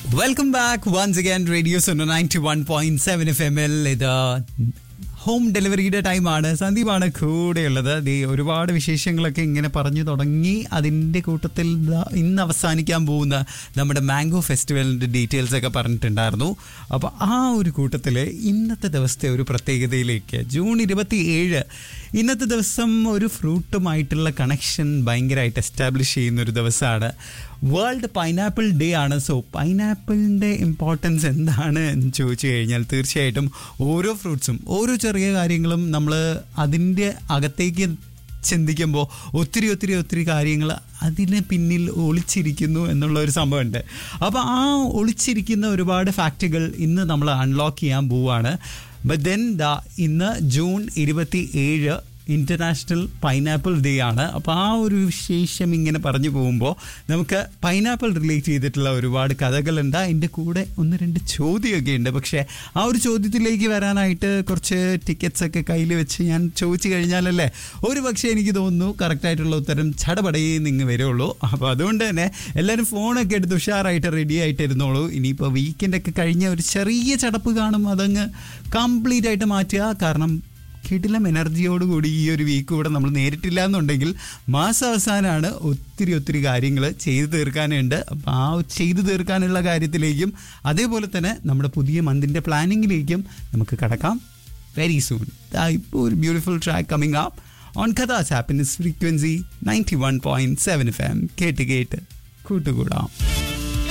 welcome back once again radio Sono ninety one point seven F M L ഇത് home ഡെലിവറിയുടെ ടൈമാണ് സന്ദീപാണ് കൂടെയുള്ളത് ദേ ഒരുപാട് വിശേഷങ്ങളൊക്കെ ഇങ്ങനെ പറഞ്ഞു തുടങ്ങി അതിൻ്റെ കൂട്ടത്തിൽ ദാ ഇന്ന് അവസാനിക്കാൻ പോകുന്ന നമ്മുടെ മാംഗോ ഫെസ്റ്റിവലിൻ്റെ ഡീറ്റെയിൽസ് ഒക്കെ പറഞ്ഞിട്ടുണ്ടായിരുന്നു അപ്പോൾ ആ ഒരു കൂട്ടത്തിൽ ഇന്നത്തെ ദിവസത്തെ ഒരു പ്രത്യേകതയിലേക്ക് ജൂൺ ഇരുപത്തി ഏഴ് ഇന്നത്തെ ദിവസം ഒരു ഫ്രൂട്ടുമായിട്ടുള്ള കണക്ഷൻ ഭയങ്കരമായിട്ട് എസ്റ്റാബ്ലിഷ് ചെയ്യുന്ന ഒരു ദിവസമാണ് വേൾഡ് പൈനാപ്പിൾ ഡേ ആണ് സോ പൈനാപ്പിളിൻ്റെ ഇമ്പോർട്ടൻസ് എന്താണ് എന്ന് ചോദിച്ചു കഴിഞ്ഞാൽ തീർച്ചയായിട്ടും ഓരോ ഫ്രൂട്ട്സും ഓരോ ചെറിയ കാര്യങ്ങളും നമ്മൾ അതിൻ്റെ അകത്തേക്ക് ചിന്തിക്കുമ്പോൾ ഒത്തിരി ഒത്തിരി ഒത്തിരി കാര്യങ്ങൾ അതിന് പിന്നിൽ ഒളിച്ചിരിക്കുന്നു എന്നുള്ള ഒരു സംഭവമുണ്ട് അപ്പോൾ ആ ഒളിച്ചിരിക്കുന്ന ഒരുപാട് ഫാക്റ്റുകൾ ഇന്ന് നമ്മൾ അൺലോക്ക് ചെയ്യാൻ പോവുകയാണ് ബട്ട് ദെൻ ദ ഇന്ന് ജൂൺ ഇരുപത്തി ഏഴ് ഇൻ്റർനാഷണൽ പൈനാപ്പിൾ ഡേ ആണ് അപ്പോൾ ആ ഒരു വിശേഷം ഇങ്ങനെ പറഞ്ഞു പോകുമ്പോൾ നമുക്ക് പൈനാപ്പിൾ റിലേറ്റ് ചെയ്തിട്ടുള്ള ഒരുപാട് കഥകളുണ്ട് അതിൻ്റെ കൂടെ ഒന്ന് രണ്ട് ചോദ്യമൊക്കെ ഉണ്ട് പക്ഷേ ആ ഒരു ചോദ്യത്തിലേക്ക് വരാനായിട്ട് കുറച്ച് ടിക്കറ്റ്സ് ഒക്കെ കയ്യിൽ വെച്ച് ഞാൻ ചോദിച്ചു കഴിഞ്ഞാലല്ലേ ഒരു പക്ഷേ എനിക്ക് തോന്നുന്നു കറക്റ്റായിട്ടുള്ള ഉത്തരം ചടപടയിൽ നിങ്ങൾ വരുള്ളൂ അപ്പോൾ അതുകൊണ്ട് തന്നെ എല്ലാവരും ഫോണൊക്കെ എടുത്ത് ഉഷാറായിട്ട് റെഡി ആയിട്ട് ഇരുന്നോളൂ ഇനിയിപ്പോൾ വീക്കെൻഡൊക്കെ കഴിഞ്ഞ ഒരു ചെറിയ ചടപ്പ് കാണും അതങ്ങ് കംപ്ലീറ്റ് ആയിട്ട് മാറ്റുക കാരണം കിടിലം എനർജിയോടുകൂടി ഈ ഒരു വീക്ക് കൂടെ നമ്മൾ നേരിട്ടില്ല എന്നുണ്ടെങ്കിൽ മാസാവസാനമാണ് ഒത്തിരി ഒത്തിരി കാര്യങ്ങൾ ചെയ്തു തീർക്കാനുണ്ട് അപ്പോൾ ആ ചെയ്തു തീർക്കാനുള്ള കാര്യത്തിലേക്കും അതേപോലെ തന്നെ നമ്മുടെ പുതിയ മന്തിൻ്റെ പ്ലാനിങ്ങിലേക്കും നമുക്ക് കടക്കാം വെരി സൂൺ ഇപ്പോൾ ഒരു beautiful track coming up on കഥാസ് happiness frequency ninety one point seven F M കേട്ട് കേട്ട് കൂട്ടുകൂടാം